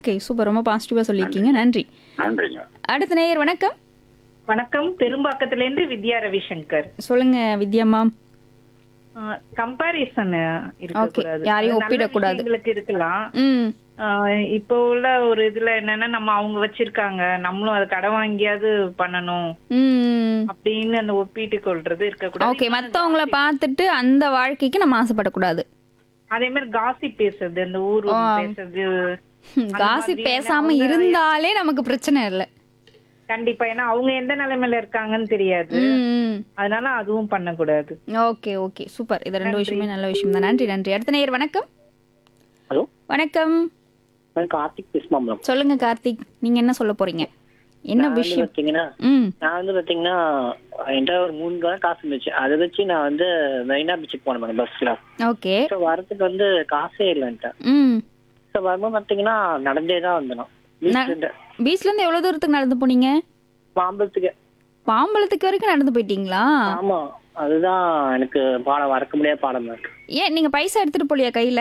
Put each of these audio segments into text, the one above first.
Okay super ரொம்ப பாசிட்டிவா சொல்லியிருக்கீங்க நன்றி நன்றிங்க அடுத்த நேயர் வணக்கம் வணக்கம் பெரும்பாக்கத்துல இருந்து வித்யா ரவிசங்கர் சொல்லுங்க வித்யாம்மா கம்பாரிசன் இருக்கக்கூடாது யாரையும் நல்ல ஒப்பிடக்கூடாது. விஷயங்களுக்கு இருக்கலாம் ம் ஆஹ் இப்போ உள்ள ஒரு இதுல என்னன்னா நம்ம அவங்க வச்சிருக்காங்க நம்மளும் அதை கடன் வாங்கியாவது பண்ணணும் ம் அப்படின்னு அந்த ஒப்பிட்டு கொள்றது இருக்கக்கூடாது ஓகே மத்தவங்கள பார்த்துட்டு அந்த வாழ்க்கைக்கு நம்ம ஆசைப்படக்கூடாது அதே மாதிரி காசி பேசுறது அந்த ஊர் ஊர் பேசுறது காசி பேசாம இருந்தாலே நமக்கு பிரச்சனை இல்லை கண்டிப்பா ஏன்னா அவங்க எந்த நிலைமையில இருக்காங்கன்னு தெரியாது ம் அதனால அதுவும் பண்ணக்கூடாது ஓகே ஓகே சூப்பர் இது ரெண்டு விஷயமே நல்ல விஷயம் தான் நன்றி நன்றி அடுத்த நேயர் வணக்கம் ஹலோ வணக்கம் நான் கார்த்திக் பேசுமா மேம் சொல்லுங்க கார்த்திக் நீங்க என்ன சொல்ல போறீங்க என்ன நான் வந்து விஷயம் பாத்தீங்கன்னா ம் நான் வந்து பாத்தீங்கன்னா என்கிட்ட ஒரு மூணு ரூபாய் காசு இருந்துச்சு அதை வச்சு நான் வந்து மெரினா பீச்சுக்கு போனேன் மேடம் பஸ்ல ஓகே ஸோ வரதுக்கு வந்து காசே இல்லைன்ட்டேன் ம் ஸோ வரும்போது பாத்தீங்கன்னா நடந்தே தான் வந்தேன் பீச்ல இருந்து பீச்ல இருந்து எவ்வளவு தூரத்துக்கு நடந்து போனீங்க மாம்பழத்துக்கு பாம்பளத்துக்கு வரைக்கும் நடந்து போயிட்டீங்களா ஆமா அதுதான் எனக்கு பாடம் மறக்க முடியாத பாடம் இருக்கு ஏன் நீங்க பைசா எடுத்துட்டு போலியா கையில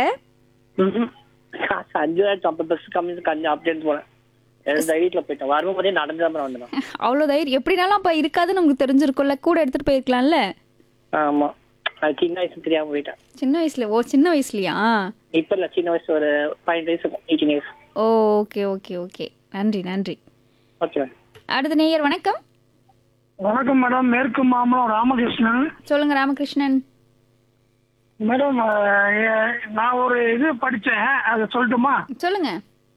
காசு அஞ்சு ரூபாய் ஐம்பது பஸ் கம்மி கஞ்சி அப்படி எடுத்து போனேன் எனக்கு தைரியத்துல போயிட்டேன் வரும்போதே நடந்து தான் வந்தேன் அவ்வளவு தைரியம் எப்படினாலும் அப்ப இருக்காதுன்னு உங்களுக்கு தெரிஞ்சிருக்கும்ல கூட எடுத்துட்டு போயிருக்கலாம்ல ஆமா அது சின்ன வயசு தெரியாம போயிட்டேன் சின்ன வயசுல ஓ சின்ன வயசுலயா இப்ப இல்ல சின்ன வயசு ஒரு பதினெட்டு வயசு இருக்கும் eighteen years oh okay okay okay நன்றி நன்றி ஓகே மேம் அடுத்த நேயர் வணக்கம் வணக்கம் மேடம் மேற்கு மாம்பலம் ராமகிருஷ்ணன் சொல்லுங்க ராமகிருஷ்ணன் மேடம் அஹ், எ- நான் ஒரு இது படிச்சேன் அதை சொல்லட்டுமா சொல்லுங்க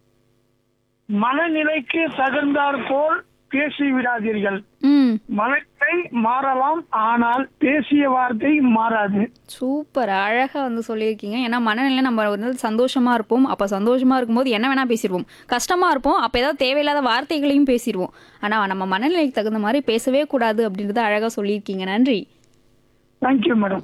மனநிலைக்கு தகுந்தாற் போல் பேசி விடாதீர்கள் ம் மனநிலை மாறலாம் ஆனால் பேசிய வார்த்தை மாறாது சூப்பர் அழகா வந்து சொல்லியிருக்கீங்க ஏன்னா மனநிலை நம்ம வந்து சந்தோஷமா இருப்போம் அப்ப சந்தோஷமா இருக்கும்போது என்ன வேணா பேசிடுவோம் கஷ்டமா இருப்போம் அப்ப ஏதாவது தேவையில்லாத வார்த்தைகளையும் பேசிடுவோம் ஆனா நம்ம மனநிலைக்கு தகுந்த மாதிரி பேசவே கூடாது அப்படின்றத அழகா சொல்லியிருக்கீங்க நன்றி தேங்க்யூ மேடம்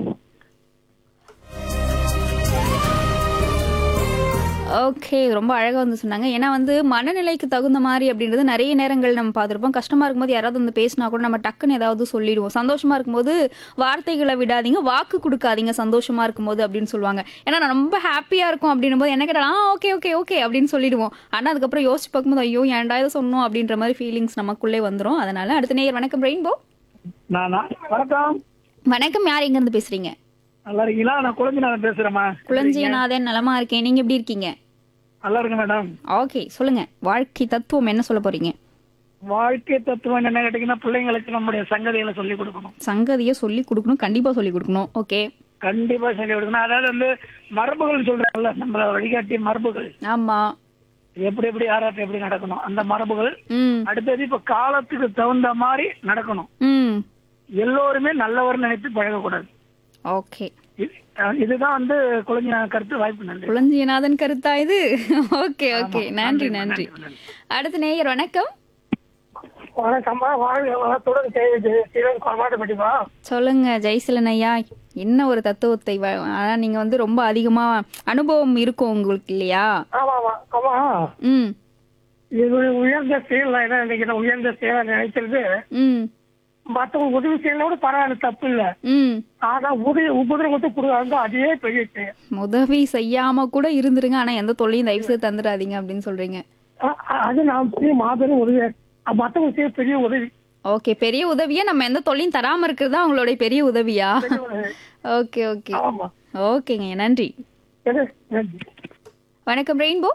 ஓகே ரொம்ப அழகா வந்து சொன்னாங்க ஏன்னா வந்து மனநிலைக்கு தகுந்த மாதிரி அப்படின்றது நிறைய நேரங்கள் நம்ம பார்த்துருப்போம் கஷ்டமா இருக்கும்போது யாராவது வந்து பேசினா கூட நம்ம டக்குன்னு ஏதாவது சொல்லிடுவோம் சந்தோஷமா இருக்கும்போது வார்த்தைகளை விடாதீங்க வாக்கு கொடுக்காதீங்க சந்தோஷமா இருக்கும்போது அப்படின்னு சொல்லுவாங்க ஏன்னா நான் ரொம்ப ஹாப்பியா இருக்கும் அப்படின்னும் போது என்ன கேட்டாலும் ஆ ஓகே ஓகே ஓகே அப்படின்னு சொல்லிடுவோம் ஆனா அதுக்கப்புறம் யோசிச்சு பார்க்கும்போது ஐயோ ஏன்டா இதை சொன்னோம் அப்படின்ற மாதிரி ஃபீலிங்ஸ் நமக்குள்ளே வந்துரும் அதனால அடுத்த நேயர் வணக்கம் ரெயின்போ நானா வணக்கம் வணக்கம் யார் எங்க இருந்து பேசுறீங்க நல்லா இருக்கீங்களா நான் குழந்தைநாதன் பேசுறேம்மா குளஞ்சியநாதன் நலமா இருக்கேன் நீங்க எப்படி இருக்கீங்க நல்லா இருக்கு மேடம் ஓகே சொல்லுங்க வாழ்க்கை தத்துவம் என்ன சொல்ல போறீங்க வாழ்க்கை தத்துவம் என்ன கேட்டீங்கன்னா பிள்ளைங்களுக்கு நம்முடைய சங்கதிகளை சொல்லி கொடுக்கணும் சங்கதியை சொல்லி கொடுக்கணும் கண்டிப்பா சொல்லி கொடுக்கணும் ஓகே கண்டிப்பா சொல்லி கொடுக்கணும் அதாவது வந்து மரபுகள் சொல்றாங்கல்ல நம்மள வழிகாட்டிய மரபுகள் ஆமா எப்படி எப்படி யாராட்ட எப்படி நடக்கணும் அந்த மரபுகள் ம் அடுத்தது இப்ப காலத்துக்கு தகுந்த மாதிரி நடக்கணும் ம் எல்லோருமே நல்லவர் நினைத்து பழகக்கூடாது ஓகே இது- அஹ் இதுதான் வந்து குழந்தை கருத்து வாய்ப்பு நன்றி குளஞ்சியநாதன் கருத்தா இது ஓகே ஓகே நன்றி நன்றி அடுத்த நேயர் வணக்கம் வணக்கம்மா வாழ்க வளத்துடன் சீரன் கொரமாட்டப்பட்டிமா சொல்லுங்க ஜெய்சிலன் ஐயா என்ன ஒரு தத்துவத்தை வ- ஆனா நீங்க வந்து ரொம்ப அதிகமா அனுபவம் இருக்கும் உங்களுக்கு இல்லையா ஆமா ஆமா ஆமா ம் இது ஒரு உயர்ந்த செயல் நான் என்ன நினைக்கிறேன் உயர்ந்த செயலை நினைக்கிறது ம் மத்தவங்க உதவி செய்யல கூட பரவாயில்ல தப்பு இல்ல ம் ஆனா உதவி உபதிரவத்தை கொடுக்காங்க அதே பெரிய செயல் உதவி செய்யாம கூட இருந்துருங்க ஆனா எந்த தொல்லையும் தயவு செய்து தந்துடாதீங்க அப்படின்னு சொல்றீங்க அ- அ- அது நான் பெரிய மாபெரும் உதவி அ- மத்தவங்க செய்ய பெரிய உதவி ஓகே பெரிய உதவியா நம்ம எந்த தொல்லையும் தராம இருக்கிறது அவங்களுடைய பெரிய உதவியா ஓகே ஓகே ஆமா ஓகேங்க நன்றி எது? நன்றி. வணக்கம் ரெயின்போ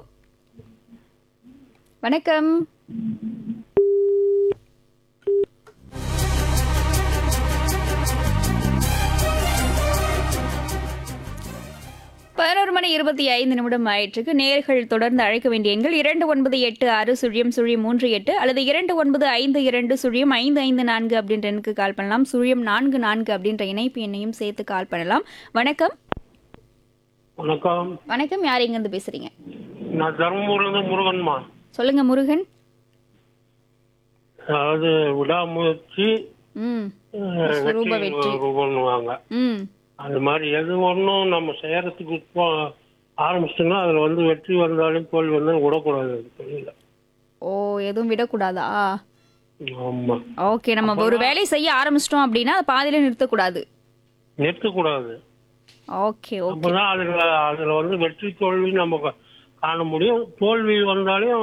வணக்கம் பதினோரு மணி இருபத்தி ஐந்து நிமிடம் ஆயிற்றுக்கு நேர்கள் தொடர்ந்து அழைக்க வேண்டிய எண்கள் இரண்டு ஒன்பது எட்டு ஆறு சுழியம் சுழியம் மூன்று எட்டு அல்லது இரண்டு ஒன்பது ஐந்து இரண்டு சுழியம் ஐந்து ஐந்து நான்கு அப்படின்ற எண்ணுக்கு கால் பண்ணலாம் சுழியம் நான்கு நான்கு அப்படின்ற இணைப்பு எண்ணையும் சேர்த்து கால் பண்ணலாம் வணக்கம் வணக்கம் வணக்கம் யார் எங்கேருந்து பேசுறீங்க நான் தர்மபுரில இருந்து முருகன்மா சொல்லுங்க முருகன் அதாவது விடாமுயற்சி ம் அஹ், சுரூப வெற்றி வெற்றி. பண்ணுவாங்க ம் அது மாதிரி எது ஒன்றும் நம்ம செய்யறதுக்கு இப்போ ஆரம்பிச்சிட்டோம்னா அதுல வந்து வெற்றி வந்தாலும் தோல்வி வந்தாலும் விடக்கூடாது அது தொழில ஓ எதுவும் விடக்கூடாதா ஆமா ஓகே நம்ம ஒரு வேலையை செய்ய ஆரம்பிச்சிட்டோம் அப்படின்னா அது பாதியில நிறுத்தக்கூடாது நிறுத்தக்கூடாது ஓகே ஓகே அப்பதான் அதுல அதுல வந்து வெற்றி தோல்வி நம்ம கா- காண முடியும் தோல்வி வந்தாலும்